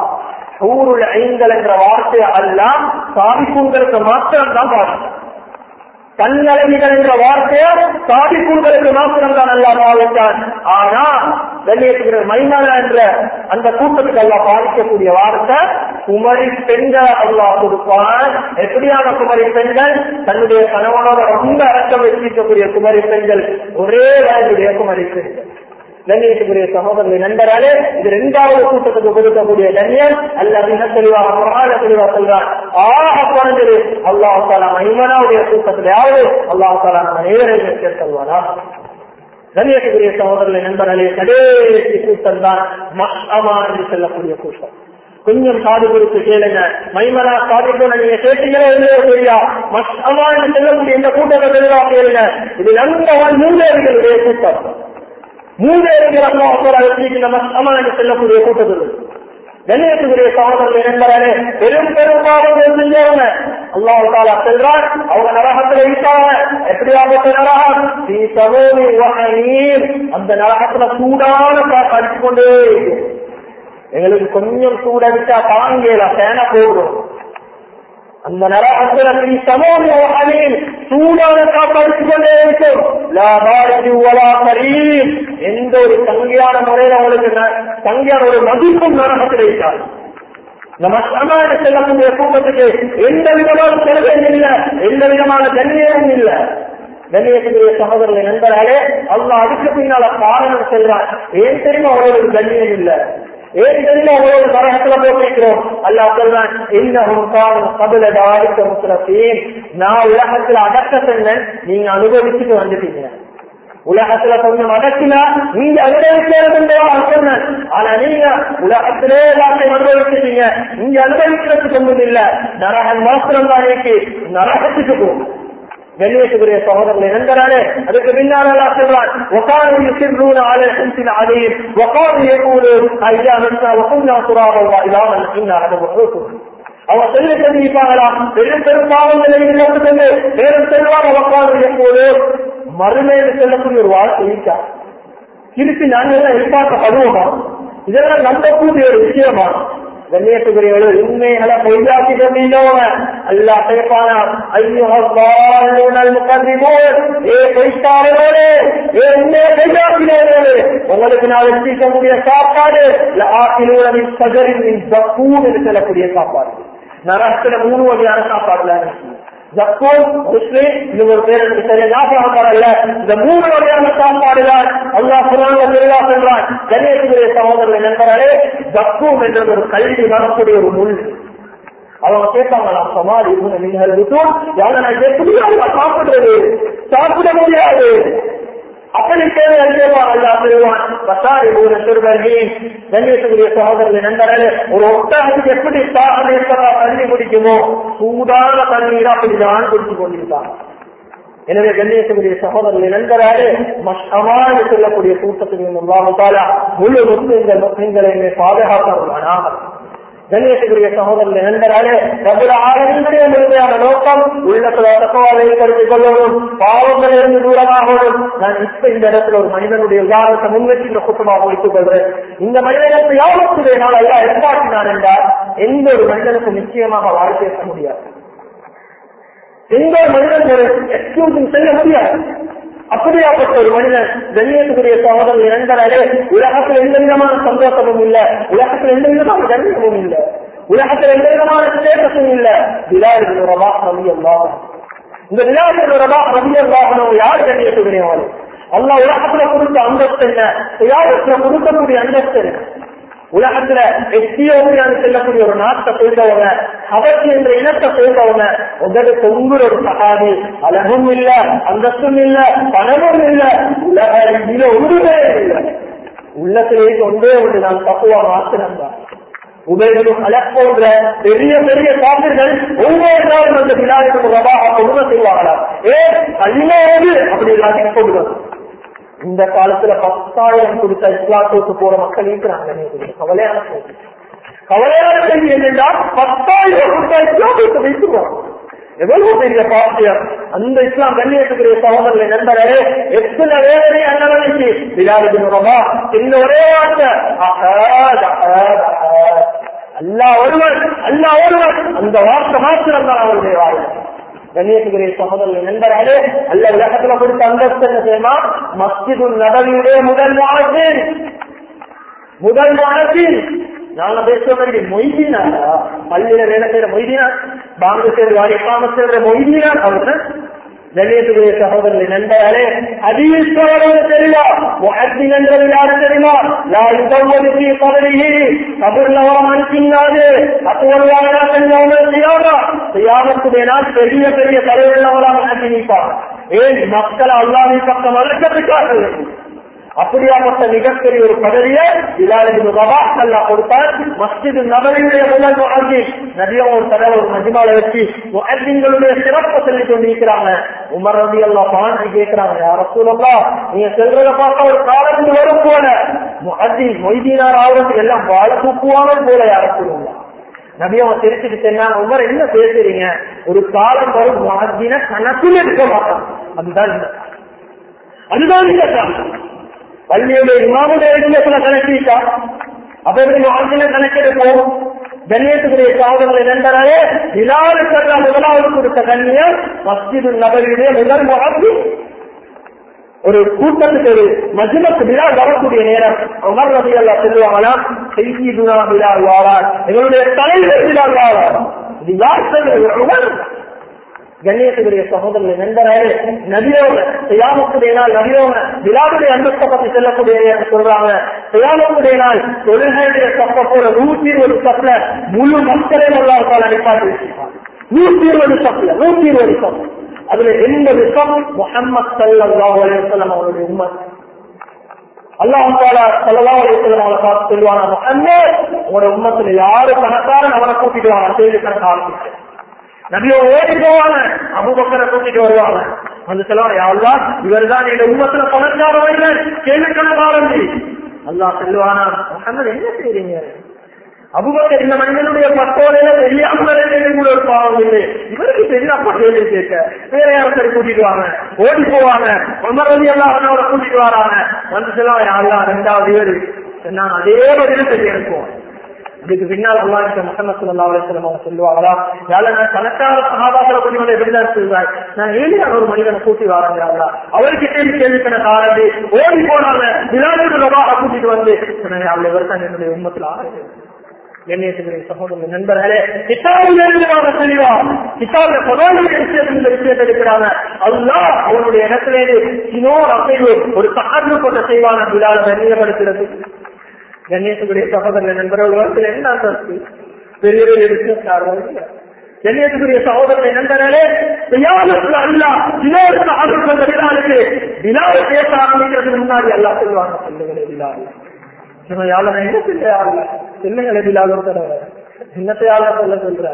ஊருள் ஐந்தல் என்ற வார்த்தை எல்லாம் சாதிப்புங்களுக்கு மாத்திரம் தான் பாடம் கல்லழகிகள் என்ற வார்த்தையை சாதிப்புகளுக்கு மாத்திரம் தான் அல்லா பாவித்தான் ஆனா வெளியேற்றுகிற மைமான என்ற அந்த கூட்டத்துக்கு அல்லா பாதிக்கக்கூடிய வார்த்தை குமரி பெண்கள் அல்லா கொடுப்பான் எப்படியான குமரி பெண்கள் தன்னுடைய கணவனோட ரொம்ப அடக்கம் வச்சிருக்கக்கூடிய குமரி பெண்கள் ஒரே வயதுடைய குமரி பெண்கள் கண்ணியத்துக்குரிய சகோதரர்கள் நண்பராலே இது இரண்டாவது கூட்டத்துக்கு கொடுக்கக்கூடிய கண்ணியம் அல்ல மிக தெளிவாக குரான தெளிவாக சொல்றான் ஆக குறைஞ்சது அல்லாஹ் தாலா மைமனாவுடைய கூட்டத்திலாவது அல்லாஹ் தாலா நம்ம அனைவரையும் சேர்த்தல்வாரா கண்ணியத்துக்குரிய சகோதரர்களை நண்பர்களே கடைசி கூட்டம் தான் மஹமா என்று சொல்லக்கூடிய கூட்டம் கொஞ்சம் காது கொடுத்து கேளுங்க மைமனா காது நீங்க கேட்டீங்களோ இல்லையோ சரியா மஸ்அமா என்று சொல்லக்கூடிய இந்த கூட்டத்தை தெளிவா கேளுங்க இது நண்பவன் மூலேர்களுடைய கூட்டம் மூலேறுகிற என்று செல்லக்கூடிய கூட்டத்தில் கண்ணியத்துக்குரிய சகோதரர்கள் நண்பர்களே பெரும் பெரும் பாவங்கள் செஞ்சவங்க அல்லாஹ் தாலா செல்றான் அவங்க நரகத்துல இருக்காங்க எப்படியாப்பட்ட நரகம் நீ சகோதரி அந்த நரகத்துல சூடான காற்று அடிச்சு கொண்டே இருக்கும் எங்களுக்கு கொஞ்சம் சூட விட்டா தாங்கல பேன போடும் அந்த நரகத்துல நீ சமூகத்தில் சூடான காப்பாற்றிக் கொண்டே இருக்கும் லாபாரி உலா கரீம் எந்த ஒரு தங்கியான முறையில உங்களுக்கு ந- தங்கியான ஒரு மதிப்பும் நரகத்தில் இருக்காது நம்ம சமாள செல்லக்கூடிய கூட்டத்துக்கு எந்த விதமான செலவும் இல்லை எந்த விதமான கண்ணியமும் இல்லை கண்ணியத்துக்குரிய சகோதரர்கள் நண்பராலே அல்லாஹ் அதுக்கு பின்னால காரணம் செல்றான் ஏன் தெரியுமா அவரோட கண்ணியம் இல்லை ஏன் தெரியுமா அவரோட நரகத்துல போட்டிருக்கிறோம் அல்லாஹ் சொல்றான் இன்னும் காலம் கபில தாரிக்க முத்திரத்தையும் நான் உலகத்துல அடக்க சொன்னேன் நீங்க அனுபவிச்சுட்டு வந்துட்டீங்க உலகத்துல கொஞ்சம் அடக்கினா நீங்க அனுபவிக்கிறதுன்றவா சொன்னேன் ஆனா நீங்க உலகத்திலே எல்லாத்தையும் அனுபவிச்சிட்டீங்க நீங்க அனுபவிக்கிறதுக்கு ஒன்றும் இல்ல நரகன் மாத்திரம் தான் இருக்கு நரகத்துக்கு போகும் கண்ணியத்துக்குரிய சகோதரர்களை நண்பரானே அதுக்கு பின்னால் எல்லாம் சொல்றான் وقالوا يسرون على الحنس العليم وقالوا يقولون أئذا متنا وكنا ترابا وإذا إنا لمبعوثون அவன் செல்ல சந்திப்பாங்களா பெரும் பெரும் பாவங்களை இழந்து சென்று மேலும் செல்வார் அவக்காது எப்போது மறுமையில் செல்லக்கூடிய ஒரு வாழ்க்கை இருக்கா திருப்பி நாங்கள் எதிர்பார்க்கப்படுவோமா இதெல்லாம் நம்பக்கூடிய ஒரு விஷயமா கண்ணியத்துக்குரியவர்கள் உண்மைகளை பொய்யாக்கி கொண்டீங்க அல்லா கேட்பானா ஐயோ ஏ பொய்த்தாரே ஏ உண்மையை பொய்யாக்கினே உங்களுக்கு நான் எத்திக்கக்கூடிய சாப்பாடு ஆக்கிலூரின் சகரின் பக்கூன் என்று சொல்லக்கூடிய சாப்பாடு நரகத்துல மூணு வகையான சாப்பாடுல ஜப்போன் முஸ்லிம் இது ஒரு பேர் எனக்கு சரியா ஞாபகம் வரல இந்த மூணு வகையான சாப்பாடுதான் அல்லா குரான்ல தெளிவா சொல்றான் கணேசுடைய சகோதரர்கள் நண்பர்களே ஜப்பூம் என்றது ஒரு கல்வி வரக்கூடிய ஒரு முள் அவங்க கேட்பாங்களாம் சமாளி நீங்கள் விட்டும் யாரை நான் எப்படி அவங்க சாப்பிடுறது சாப்பிட முடியாது அப்படி தேவை அறிவான் அல்லா பெறுவான் பசாரி ஒரு சிறுவர்களே கண்ணியத்துக்குரிய சகோதரர்கள் நண்பர்களே ஒரு ஒட்டகத்துக்கு எப்படி தாகம் ஏற்பதா தண்ணி குடிக்குமோ சூடான தண்ணீர் அப்படிதான் குடிச்சு கொண்டிருக்காங்க எனவே கண்ணியத்துக்குரிய சகோதரர்களை நண்பராறு மஷமாறு செல்லக்கூடிய கூட்டத்துக்கு முன்பாக முழு முஸ்லிம்கள் முஸ்லிம்களை பாதுகாப்பார்களானாக கண்ணியத்துக்குரிய சகோதரர்களை நண்பராலே பிரபல ஆளுடைய முழுமையான நோக்கம் உள்ளத்துல தக்கவாதை கருத்தில் கொள்ளவும் பாவங்களிலிருந்து தூரமாகவும் நான் இப்ப இந்த இடத்துல ஒரு மனிதனுடைய உதாரணத்தை முன்வச்சு இந்த குற்றமாக வைத்துக் கொள்றேன் இந்த மனிதனுக்கு யாவத்துடைய நாள் அல்ல எதிர்பார்க்கினான் என்றால் எந்த ஒரு மனிதனுக்கும் நிச்சயமாக வாழ்க்கை பேச முடியாது எந்த ஒரு மனிதன் ஒரு எக்ஸ்கியூஸும் செய்ய முடியாது அப்படியாப்பட்ட ஒரு மனிதன் கண்ணியத்துக்குரிய சகோதரர் இழந்தாலே உலகத்தில் எந்த விதமான சந்தோஷமும் இல்ல உலகத்தில் எந்த விதமான கண்ணியமும் இல்ல உலகத்தில் எந்த விதமான ஸ்டேட்டஸும் இல்ல விழாவில் ரபா ரவி அல்லாஹ் இந்த விழாவில் ரபா ரவி அல்லாஹ் யார் கண்ணியத்துக்குரியவன் அல்லா உலகத்துல கொடுத்த அந்தஸ்து என்ன யாருக்கு கொடுக்கக்கூடிய அந்தஸ்து என்ன உலகத்துல எத்தியோப்பியான்னு செல்லக்கூடிய ஒரு நாட்டை சேர்ந்தவங்க அவசி என்ற இனத்தை சேர்ந்தவங்க உதவி தொங்குற ஒரு சகாதி அழகும் இல்ல அந்தஸ்தும் இல்ல பணமும் இல்ல உலக இதுல ஒன்றுமே இல்லை உள்ளத்திலே ஒன்றே ஒன்று நான் தப்புவா மாத்திரம் தான் உபயோகம் அலப்போன்ற பெரிய பெரிய காப்பிர்கள் ஒவ்வொரு நாளும் அந்த விழாவுக்கு ரபாக கொடுமை செய்வாங்களா ஏ அல்லோடு அப்படி எல்லாத்தையும் கொடுக்கணும் இந்த காலத்துல பத்தாயிரம் கொடுத்த இஸ்லாத்துக்கு போற மக்கள் இருக்கிறாங்க கவலையான செய்தி கவலையான செய்தி என்னென்றா பத்தாயிரம் கொடுத்த இஸ்லாத்துக்கு வைத்துவோம் எவ்வளவு பெரிய பாக்கியம் அந்த இஸ்லாம் கண்ணியத்துக்குரிய சகோதரர்களை நண்பரே எத்தனை வேதனை அண்ணனுக்கு விழாவிடுறோமா இந்த ஒரே வார்த்தை அல்லா ஒருவர் அல்லா ஒருவர் அந்த வார்த்தை மாத்திரம் தான் அவருடைய வாழ்க்கை கண்ணியத்துக்குரிய சகோதரர்கள் நண்பர்களே அல்ல உலகத்துல கொடுத்த அந்தஸ்து என்ன செய்யுமா மஸ்ஜிது நபவியுடைய முதல் வாழத்தில் முதல் வாழத்தில் நாங்க பேச வேண்டிய மொய்தீனா பள்ளியில வேலை செய்யற மொய்தீனா பாங்கு சேர்வார் எப்பாம சேர்ற மொய்தீனா அவங்க கண்ணியத்துக்குரிய சகோதரர்களை நண்பர்களே அதிகமாக தெரியுமா முஹத்தின் என்றது யாரு தெரியுமா நான் இதற்கு பதவியே கபர்ல வர மனுஷிங்காது அத்துவருவாங்க செஞ்சவங்க செய்யாதா செய்யாமத்துடைய நாள் பெரிய பெரிய தலைவர்களவராக நடத்தி நிற்பார் ஏன் மக்கள் அல்லாவின் பக்கம் வளர்க்கத்துக்காக அப்படியாப்பட்ட மிகப்பெரிய ஒரு பதவியை இலாலிபின் ரபாஸ் அல்லா கொடுத்தார் மஸ்ஜிது நபரியுடைய முதல் முகர்ஜி நதியம் ஒரு தடவை ஒரு மஜிமால வச்சு முகர்ஜிங்களுடைய சிறப்பை சொல்லி கொண்டிருக்கிறாங்க உமர் ரவி அல்லா பாண்டி கேட்கிறாங்க யார சூழல்லா நீங்க செல்றத பார்த்தா ஒரு காலம் வரும் போல முகர்ஜி மொய்தீனார் ஆகிறது எல்லாம் வாழ தூக்குவாங்க போல யார சூழல்லா நபி அவன் தெரிச்சுட்டு சொன்னாங்க உமர் என்ன பேசுறீங்க ஒரு காலம் வரும் முகர்ஜின கணக்கில் இருக்க மாட்டான் அதுதான் இந்த அதுதான் இந்த காலம் பள்ளியுடைய இமாமுடைய இடத்துல கணக்கிட்டா அப்ப எப்படி வாழ்க்கையில கணக்கெடுப்போம் கண்ணியத்துக்குரிய சாதனை நண்பரே விழாவுக்கு முதலாவது கொடுத்த கண்ணியம் மஸ்ஜிது நபரிலே முதல் முகத்து ஒரு கூட்டத்துக்கு ஒரு மஜ்மத்து விழா வரக்கூடிய நேரம் உமர் ரவி அல்லா சொல்லுவாங்களா செய்யுதுனா விழா வாழார் எங்களுடைய தலைவர் விழா வாழார் இது யார் சொல்றது உமர் கண்ணியத்துக்குரிய சகோதரர்களை நண்பராரு நதியோக செய்யாமக்கூடிய நாள் நதியோக விழாவுடைய அந்தஸ்தை பத்தி செல்லக்கூடிய நேரம் சொல்றாங்க செய்யாமக்கூடிய நாள் தொழுகையுடைய சப்ப போற நூத்தி இருபது சப்ல முழு மக்களே நல்லா இருக்கால் அடிப்பாட்டு வச்சிருப்பாங்க நூத்தி இருபது சப்ல நூத்தி இருபது சப்ல அதுல எண்பது சப் முகமது சல்லாஹ் அலையம் அவருடைய உண்மை அல்லாஹ் சல்லா அலையம் அவளை பார்த்து சொல்லுவாங்க முகம்மது உங்களோட உண்மத்துல யாரு கணக்காரன் அவனை கூட்டிட்டு வாங்க செய்தி கணக்கு ஆரம்பிச்சு நபியோ ஓடி போவாங்க அபுபக்கரை கூட்டிட்டு வருவாங்க வந்து சொல்லுவாங்க யாருலா இவர் தான் எங்க உண்மத்துல பணக்கார வைகள் கேள்வி கணக்கு ஆரம்பி அல்லாஹ் சொல்லுவானா முகமது என்ன செய்றீங்க அபுபக்கர் இந்த மனிதனுடைய பட்டோலையில தெரியாமல் கூட ஒரு பாவம் இல்லை இவருக்கு தெரியாம கேள்வி கேட்க வேற யாரும் கூட்டிட்டு வாங்க ஓடி போவாங்க உமர் ரவி எல்லாம் அவனோட கூட்டிட்டு வராங்க வந்து சொல்லுவாங்க யாரெல்லாம் ரெண்டாவது இவரு நான் அதே பதில தெரிய இருக்கும் இதுக்கு பின்னால் அல்லாஹ் முகமது சல்லா அலிஸ்லாம் அவங்க சொல்லுவாங்களா யார நான் கணக்கான சகாபாக்களை கொஞ்சம் வந்து எப்படிதான் சொல்றாய் நான் ஏழியான ஒரு மனிதனை கூட்டி வராங்க அவருக்கு கேள்வி கேள்வி கணக்கு ஆரம்பி ஓடி போனாங்க விழாவுக்கு ரவாக கூட்டிட்டு வந்து சொன்னாங்க அவள் இவர் தான் என்னுடைய உண்மத்தில் ஆரம்பி கண்ணியத்துக்குரிய சகோதரர்கள் நண்பர்களே கிட்டாபில் எழுதுவாங்க தெளிவா கிட்டாபில் பதவியுடைய விஷயத்தில் இந்த விஷயத்தை எடுக்கிறாங்க அல்லாஹ் அவனுடைய இடத்திலே சினோ அசைவு ஒரு சார்பு கொண்ட செய்வான விழாவை கண்ணியப்படுத்துறது கண்ணியத்துக்குரிய சகோதரர்கள் நண்பர்கள் வருஷத்தில் என்ன அர்த்தம் பெரிய பெரிய விஷயத்தார்கள் கண்ணியத்துக்குரிய சகோதரனை நண்பர்களே விழாவுக்கு அல்லா இன்னொரு சார்பு கொண்ட விழாவுக்கு விழாவை பேச ஆரம்பிக்கிறதுக்கு முன்னாடி அல்லா சொல்லுவாங்க சொல்லுங்களே விழா நம்ம யாழ என்ன பிள்ளையாள் பிள்ளைங்களை இல்லாத தடவை சின்னத்தையாள சொல்ல சொல்ற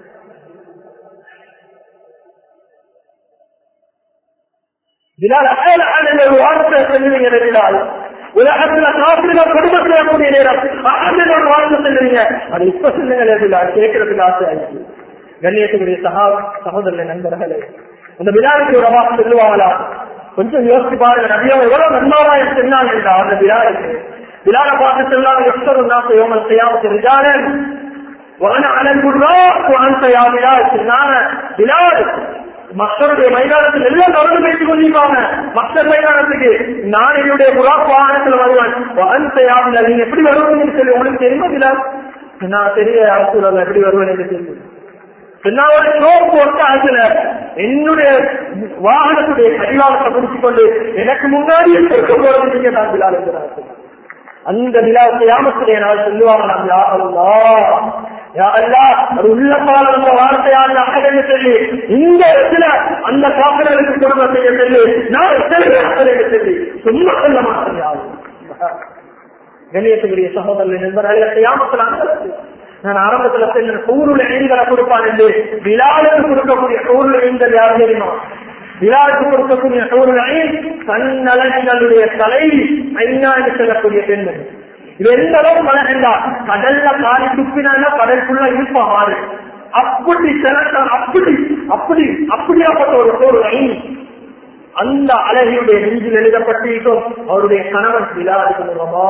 ஒரு வார்த்தை சொல்லுவீங்க பிலால் உலகத்துல காப்பிரிகள் குடும்பத்தில் கூடிய நேரம் ஆண்டில் ஒரு வார்த்தை சொல்லுவீங்க அது இப்ப சொல்லுங்களே பிலால் கேட்கறதுக்கு ஆசை ஆயிடுச்சு கண்ணியத்துக்குரிய சகா சகோதரர்கள் நண்பர்களே அந்த விழாவுக்கு ஒரு வார்த்தை சொல்லுவாங்களா கொஞ்சம் யோசிச்சு பாருங்க நபியா எவ்வளவு நன்மாராயம் சொன்னாங்க அந்த விழாவுக்கு بلال قاطع الله يحشر الناس يوم القيامة رجالا وانا على البراء وانت يا بلال سنانا بلال மக்களுடைய மைதானத்தில் எல்லாம் தொடர்ந்து பேசிக் கொண்டிருப்பாங்க மக்கள் மைதானத்துக்கு நான் என்னுடைய புறாக் வாகனத்தில் வருவேன் அந்த யாருல நீங்க எப்படி வருவீங்கன்னு சொல்லி உங்களுக்கு தெரியுமா பிலால் நான் தெரிய அரசு எப்படி வருவேன் என்று தெரியும் பின்னாவுடைய நோக்கு ஒட்டாதுல என்னுடைய வாகனத்துடைய கடிவாளத்தை பிடிச்சுக் கொண்டு எனக்கு முன்னாடியே இருக்க போறது நீங்க தான் பிலால் என்று அந்த விழா கியாமத்துடைய நாள் சொல்லுவாங்க நாம் யா அல்லா யா அல்லா அது உள்ளப்பால் அந்த வார்த்தையான அகலன்னு சொல்லி இந்த இடத்துல அந்த காப்பிடலுக்கு குடும்பம் செய்ய சொல்லி நான் என்று சொல்லி சும்மா சொல்ல மாட்டேன் யாரும் கணியத்துக்குரிய சகோதரர்கள் நண்பர்கள் கியாமத்தில் நான் ஆரம்பத்துல சொன்ன ஊருல எண்களை கொடுப்பான் என்று விழாவுக்கு கொடுக்கக்கூடிய ஊருல எண்கள் யார் தெரியுமா விழாவுக்கு கொடுக்கக்கூடிய ஊருகளை தன்னலங்களுடைய தலை ஐநாடு செல்லக்கூடிய பெண்கள் இது எந்த அளவு மழை என்றால் கடல்ல காலி துப்பினால கடலுக்குள்ள இருப்பா மாறு அப்படி செலக்ட அப்படி அப்படி அப்படியாப்பட்ட ஒரு ஒரு ஐன் அந்த அழகியுடைய நெஞ்சில் எழுதப்பட்டிருக்கும் அவருடைய கணவன் விழாவுக்கு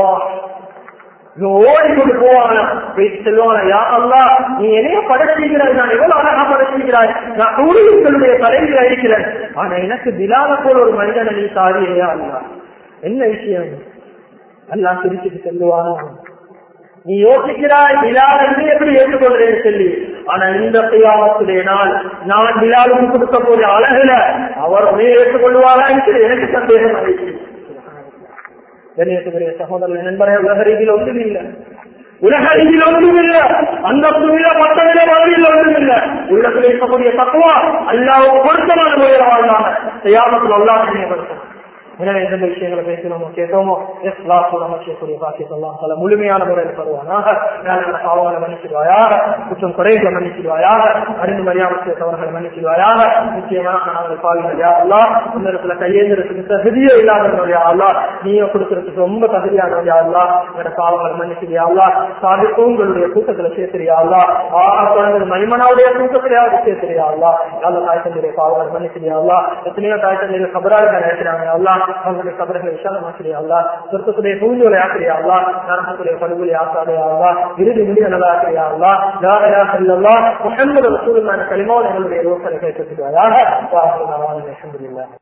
ஓடிக்கொண்டு போவாங்க செல்வாங்க யா அல்லா நீ என்னைய படைச்சிருக்கிறாய் நான் எவ்வளவு அழகா படைச்சிருக்கிறாய் நான் ஊழியர்களுடைய தலைவியில் இருக்கிறேன் ஆனா எனக்கு திலாத போல ஒரு மனிதனை நீ சாதியா அல்லா என்ன விஷயம் அல்லா சிரிச்சுட்டு செல்லுவாங்க நீ யோசிக்கிறாய் பிலால் என்று எப்படி ஏற்றுக்கொள்றேன்னு சொல்லி ஆனா இந்த கையாமத்துடைய நாள் நான் பிலாலுக்கு கொடுக்க போற அழகுல அவர் உண்மையை ஏற்றுக்கொள்வாரா என்று எனக்கு சந்தேகம் ஆயிடுச்சு கண்ணியத்துக்குரிய சகோதரர்கள் நண்பர்கள் உலக ரீதியில் ஒன்றும் இல்லை உலக ரீதியில் ஒன்றும் இல்லை அந்த புனித மற்றவிட வாழ்வில் ஒன்றும் இல்லை உள்ளத்தில் இருக்கக்கூடிய தத்துவா அல்லாவுக்கு பொருத்தமான முறையில் வாழ்ந்தாங்க செய்யாமத்தில் அல்லாஹ் நினைவுபடுத்தும் எனவே எந்த விஷயங்களை பேசணுமோ கேட்டோமோ இஸ்லாத்தோட அமைச்சக்கூடிய பாக்கியத்தெல்லாம் பல முழுமையான முறையில் தருவானாக மேலான பாவங்களை மன்னிச்சிடுவாயாக குற்றம் குறைகளை மன்னிச்சிடுவாயாக அறிந்து மரியாதை தவறுகளை மன்னிச்சிடுவாயாக நிச்சயமாக நாங்கள் பாவிகள் யாருலா இந்த கையேந்திரத்துக்கு தகுதியே இல்லாதவர்கள் யாருலா நீங்க கொடுக்கறதுக்கு ரொம்ப தகுதியானவர்கள் யாருலா என்னோட பாவங்களை மன்னிச்சிடுயாருலா சாதிக்கும் உங்களுடைய கூட்டத்துல சேர்த்துறியாருலா ஆஹா குழந்தை மணிமனாவுடைய கூட்டத்திலேயாவது சேர்த்துறியாருலா நல்ல தாய் தந்தைய பாவங்களை மன்னிச்சிடுயாருலா எத்தனையோ தாய் தந்தைய கபராக நினைக்கிறாங்க யாருலா அவர்களுடைய கபர்களை விசாலமாக்கிறியா அல்லா சொர்க்கத்துடைய பூஞ்சோலை ஆக்கிறியா அல்லா நரகத்துடைய படுகொலை ஆக்காதையா அல்லா இறுதி முடிய நல்லா ஆக்கிறியா அல்லா லாரா இல்லல்லா முகமது ரசூலுல்லான களிமாவோட எங்களுடைய யோசனை கேட்கப்படுவதாக அல்ஹம்துலில்லாஹ்